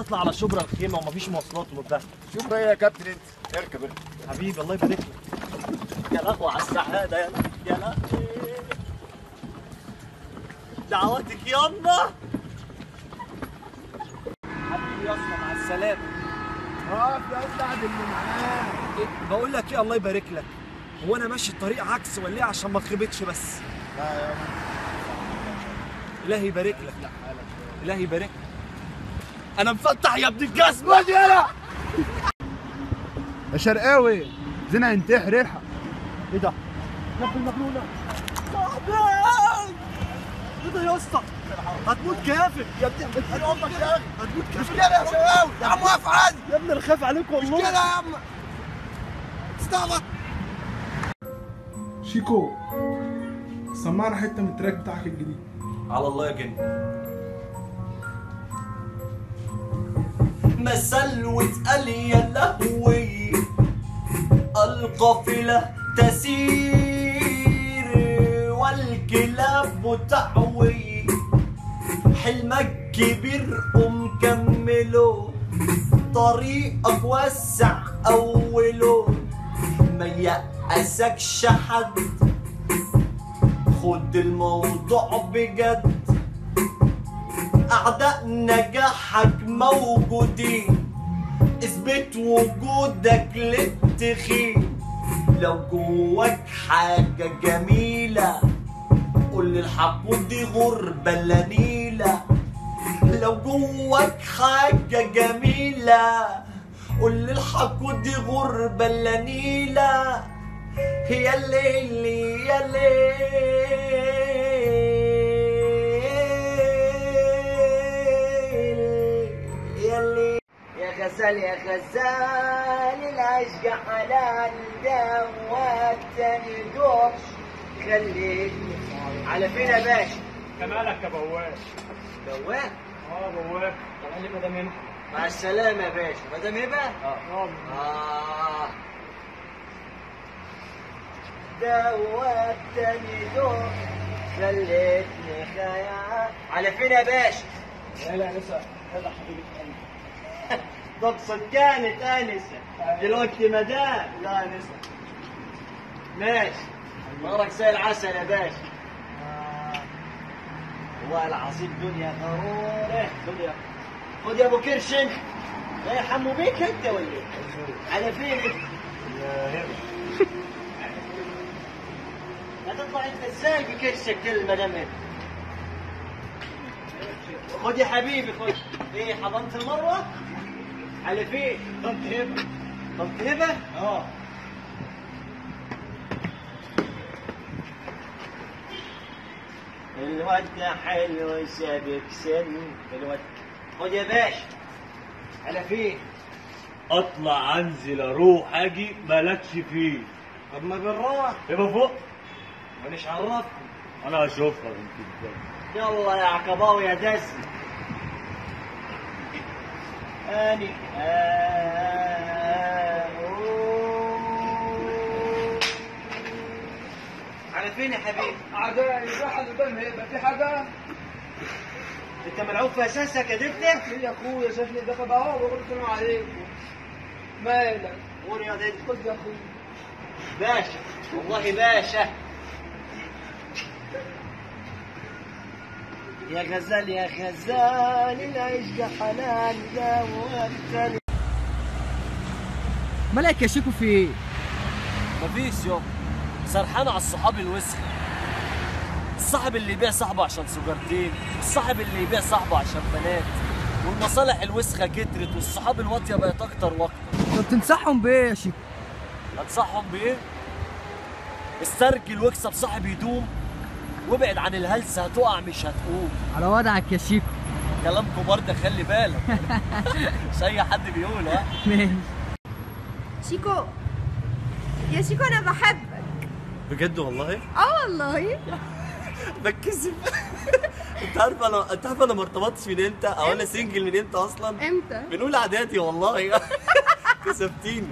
نطلع على شبرا الخيمه ومفيش مواصلات وبتاع شوف ايه يا كابتن انت اركب اركب حبيبي الله يبارك لك يا لهوي على السعاده يا لهوي يا لهوي دعواتك يما حبيبي يا اسطى مع السلامه اه يا اسعد اللي معاك إيه؟ بقول لك ايه الله يبارك لك هو انا ماشي الطريق عكس ولا ايه عشان ما اتخبطش بس لا يا الهي يبارك لك الهي يبارك لك انا مفتح يا ابن الجزمه خد يلا يا شرقاوي زينا ينتحر الحق ايه ده؟ يا ابن المجنونه تعبان ايه ده يا اسطى؟ هتموت كافر يا ابني هتموت امك يا اخي هتموت كافر كده يا شرقاوي يا عم واقف عادي يا ابني انا خايف عليك والله كده يا عم استعبط شيكو سمعنا حته من التراك بتاعك الجديد على الله يا جن مسل واسأل يا لهوي القافلة تسير والكلاب تعوي حلمك كبير قوم كمله طريقك وسع أوله ما يأسكش حد خد الموضوع بجد أعداء نجاحك موجودين اثبت وجودك للتخين لو جواك حاجة جميلة قول للحقود دي غربة لا نيلة لو جواك حاجة جميلة قول للحقود دي غربة لا نيلة يا الليل يا الليل يا الليل يا غزال يا غزال العشق حلال دوات تاني دور خليتني على فين يا باشا؟ كمالك يا بواش دوات اه بواش طب قال لي مدام هبه مع السلامة يا باشا مدام هبه؟ اه آه دوتني دور خليتني خيال على فين يا باشا؟ لا لا لسه هذا حبيبي تقصد كانت انسه دلوقتي مدام لا انسه ماشي نهارك زي العسل يا باشا آه. والله العظيم دنيا غرورة دنيا خد يا ابو كرش انت لا يرحموا بيك انت ولا إيه؟ على فين انت؟ هتطلع انت ازاي بكرشك كلمه دم خد يا حبيبي خد ايه حضنت المروه؟ على فين؟ طنط هبه طنط هبه؟ اه الواد ده حلو سابك سن الواد خد يا باشا على فين؟ اطلع انزل اروح اجي مالكش فيه طب ما بالراحه يبقى فوق مانيش عرفت انا اشوفك انت ازاي يلا يا عقباوي يا دز اني آه أوه. على فين يا حبيبي؟ اعدائي راح قدام هيبقى في حاجه انت ملعوب في اساسك يا دبله؟ يا اخويا شافني ده طب اهو بقول لكم عليكم مالك قول يا دبله خد يا اخويا باشا والله باشا يا غزال يا غزال العشق حلال ده وابتلي مالك يا شيكو في ايه؟ مفيش يوم سرحان على الصحاب الوسخ الصاحب اللي يبيع صاحبه عشان سجارتين الصاحب اللي يبيع صاحبه عشان بنات والمصالح الوسخه كترت والصحاب الواطيه بقت اكتر واكتر طب تنصحهم بايه يا شيكو؟ انصحهم بايه؟ استرجل واكسب صاحب يدوم وابعد عن الهلسه هتقع مش هتقوم على وضعك يا شيكو كلام كبار ده خلي بالك مش اي حد بيقول ها ماشي شيكو يا شيكو انا بحبك بجد والله اه والله بتكسف انت عارف انا انت عارف انا ما ارتبطتش من امتى او انا سنجل من امتى اصلا امتى بنقول اعدادي والله كسفتيني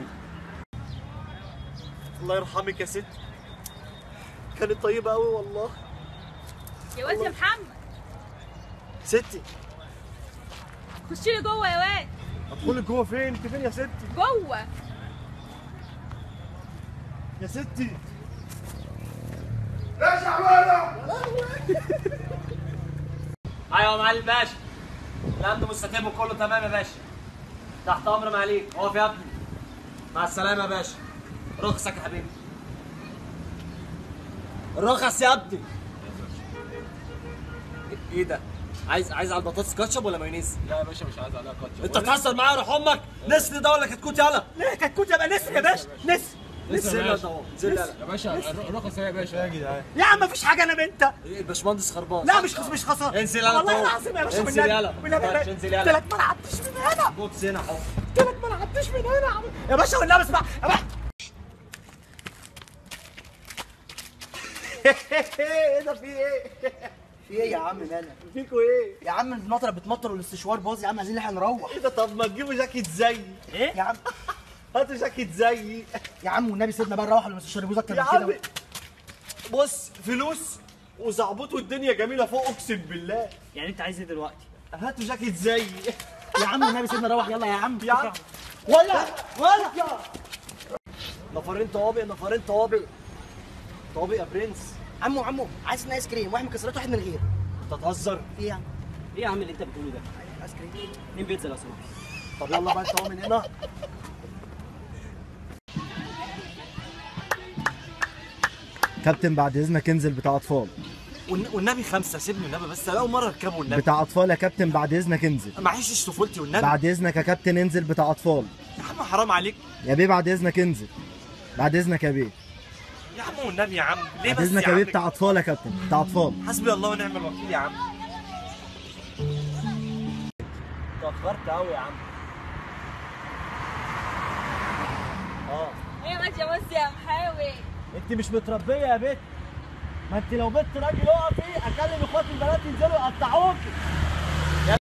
الله يرحمك يا ست كانت طيبه قوي والله يا واد يا محمد ستي خشي لي جوه يا واد ادخل جوه فين انت فين يا ستي جوه يا ستي ايوه يا معلم باشا الامن مستتب وكله تمام يا باشا تحت امر معاليك اقف يا ابني مع السلامه يا باشا رخصك يا حبيبي الرخص يا ابني ايه ده عايز عايز على البطاطس كاتشب ولا مايونيز؟ لا يا باشا مش عايز عليها كاتشب انت بتهزر معايا روح امك نسل ده ولا كتكوت يلا ليه كتكوت يبقى نسل يا باشا نسل نسل يلا ده نسل يلا يا باشا الرخص ايه يا باشا يا جدعان يا عم مفيش حاجه انا بنت ايه الباشمهندس خربان لا مش خص مش خساره انزل يلا والله طول. العظيم يا باشا انزل بالنبي. يلا بالنبي يا ماشي، باشا. انزل يلا قلت لك ما نعديش من هنا بوكس هنا حط قلت لك ما نعديش من هنا يا باشا والنبي اسمع يا باشا ايه ده في ايه؟ في ايه يا عم مالك؟ فيكوا ايه؟ يا عم المطره بتمطر والاستشوار باظ يا عم عايزين احنا نروح ايه ده طب ما تجيبوا جاكيت زيي ايه؟ يا عم هاتوا جاكيت زيي يا عم والنبي سيبنا بقى نروح ولا ما تشربوش اكتر يا من عم كده بص فلوس وزعبطوا الدنيا جميله فوق اقسم بالله يعني انت عايز ايه دلوقتي هاتوا جاكيت زيي يا عم والنبي سيبنا نروح يلا يا عم يا عم ولا ولا نفرين طوابق نفرين طوابق طوابق يا برنس عمو عمو عايز لنا ايس كريم واحد مكسرات واحد من غير انت تهزر ايه يا عم ايه يا عم اللي انت بتقوله ده ايس كريم اتنين بيتزا لو سمحت طب يلا بقى انت هو من هنا كابتن بعد اذنك انزل بتاع اطفال والن- والنبي خمسه سيبني والنبي بس اول مره اركبه والنبي بتاع اطفال يا كابتن بعد اذنك انزل ما عيشش طفولتي والنبي بعد اذنك يا كابتن انزل بتاع اطفال يا عم حرام عليك يا بيه بعد اذنك انزل بعد اذنك يا بيه يا عم والنبي يا عم ليه بعد بس اذنك يا يا بيه عم بتاع اطفال يا كابتن بتاع اطفال حسبي الله ونعم الوكيل يا عم اتأخرت قوي يا عم اه ايه ماشي يا بص يا محاوي انت مش متربيه يا بت ما انت لو بنت راجل اقفي اكلم اخواتي البنات ينزلوا يقطعوكي